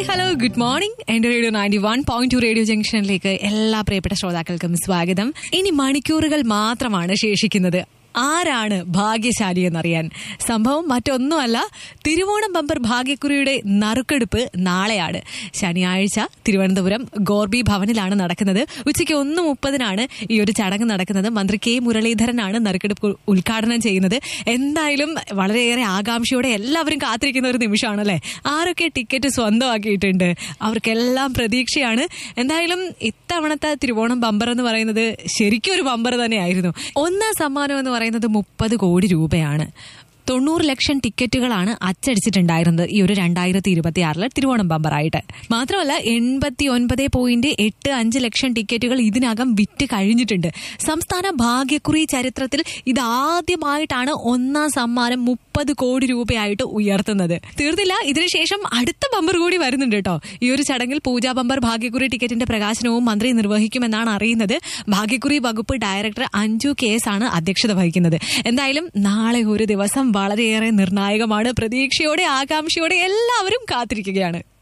hello good morning എന്റെ radio ninety one point two radio ജംഗ്ഷനിലേക്ക് എല്ലാ പ്രിയപ്പെട്ട ശ്രോതാക്കൾക്കും സ്വാഗതം ഇനി മണിക്കൂറുകൾ മാത്രമാണ് ശേഷിക്കുന്നത് ആരാണ് ഭാഗ്യശാലി എന്നറിയാൻ സംഭവം മറ്റൊന്നുമല്ല തിരുവോണം ബമ്പർ ഭാഗ്യക്കുറിയുടെ നറുക്കെടുപ്പ് നാളെയാണ് ശനിയാഴ്ച തിരുവനന്തപുരം ഗോർബി ഭവനിലാണ് നടക്കുന്നത് ഉച്ചയ്ക്ക് ഒന്ന് മുപ്പതിനാണ് ഈ ഒരു ചടങ്ങ് നടക്കുന്നത് മന്ത്രി കെ മുരളീധരനാണ് നറുക്കെടുപ്പ് ഉദ്ഘാടനം ചെയ്യുന്നത് എന്തായാലും വളരെയേറെ ആകാംക്ഷയോടെ എല്ലാവരും കാത്തിരിക്കുന്ന ഒരു നിമിഷമാണല്ലേ ആരൊക്കെ ടിക്കറ്റ് സ്വന്തമാക്കിയിട്ടുണ്ട് അവർക്കെല്ലാം പ്രതീക്ഷയാണ് എന്തായാലും ഇത്തവണത്തെ തിരുവോണം ബമ്പർ എന്ന് പറയുന്നത് ശരിക്കും ഒരു ബമ്പർ തന്നെയായിരുന്നു ഒന്നാം സമ്മാനം എന്ന് പറയുന്നത് മുപ്പത് കോടി രൂപയാണ് തൊണ്ണൂറ് ലക്ഷം ടിക്കറ്റുകളാണ് അച്ചടിച്ചിട്ടുണ്ടായിരുന്നത് ഈ ഒരു രണ്ടായിരത്തി ഇരുപത്തി ആറില് തിരുവോണം ബമ്പറായിട്ട് മാത്രമല്ല എൺപത്തി ഒൻപത് പോയിന്റ് എട്ട് അഞ്ച് ലക്ഷം ടിക്കറ്റുകൾ ഇതിനകം വിറ്റ് കഴിഞ്ഞിട്ടുണ്ട് സംസ്ഥാന ഭാഗ്യക്കുറി ചരിത്രത്തിൽ ഇതാദ്യമായിട്ടാണ് ഒന്നാം സമ്മാനം മുപ്പത് കോടി രൂപയായിട്ട് ഉയർത്തുന്നത് തീർന്നില്ല ഇതിനുശേഷം അടുത്ത ബമ്പർ കൂടി വരുന്നുണ്ട് കേട്ടോ ഈ ഒരു ചടങ്ങിൽ പൂജാ ബമ്പർ ഭാഗ്യക്കുറി ടിക്കറ്റിന്റെ പ്രകാശനവും മന്ത്രി നിർവഹിക്കുമെന്നാണ് അറിയുന്നത് ഭാഗ്യക്കുറി വകുപ്പ് ഡയറക്ടർ അഞ്ജു കെ എസ് ആണ് അധ്യക്ഷത വഹിക്കുന്നത് എന്തായാലും നാളെ ഒരു ദിവസം വളരെയേറെ നിർണായകമാണ് പ്രതീക്ഷയോടെ ആകാംക്ഷയോടെ എല്ലാവരും കാത്തിരിക്കുകയാണ്